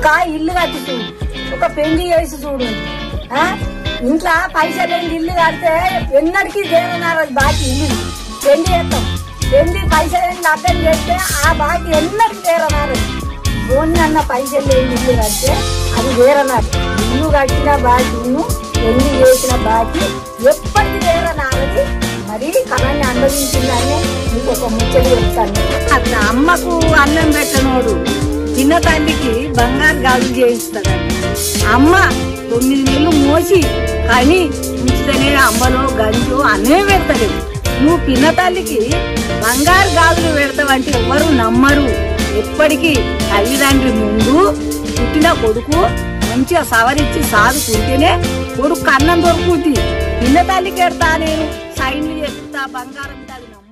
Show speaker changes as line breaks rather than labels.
ఒక ఇల్లు కట్టి చూడు ఒక పెళ్లి చేసి చూడు ఆ? ఇంట్లో పైసలు లేని ఇల్లు కడితే ఎన్నటికీ దేవనారు బాకీ ఇల్లు పెళ్లి చేస్తాం పెళ్లి పైసలు లేని లగ్గం చేస్తే ఆ బాకీ ఎన్నటికి తీరనారు ఓన్ని అన్న పైసలు లేని ఇల్లు కడితే అది వేరన్నారు ఇల్లు కట్టిన బాకీను పెళ్లి చేసిన బాకీ ఎప్పటికీ వేరనారది మరి కళని అనుభవించిందని నీకు ఒక ముచ్చట చెప్తాను అట్లా అమ్మకు అన్నం పెట్టనోడు చిన్న తల్లికి బంగారు గాజు చేయిస్తాడండి అమ్మ తొమ్మిది నెలలు మోసి కానీ ఉంచితేనే అమ్మలో గంజు అన్నే పెడతలేదు నువ్వు పిన్న తల్లికి బంగారు గాజులు పెడతావంటే ఎవరు నమ్మరు ఎప్పటికీ తల్లిదండ్రి ముందు పుట్టిన కొడుకు మంచిగా సవరించి సాదుకుంటేనే కొడుకు అన్నం దొరుకుతుంది పిన్న తల్లికి ఎడతా నేను సైన్లు చెప్తా బంగారం తగిన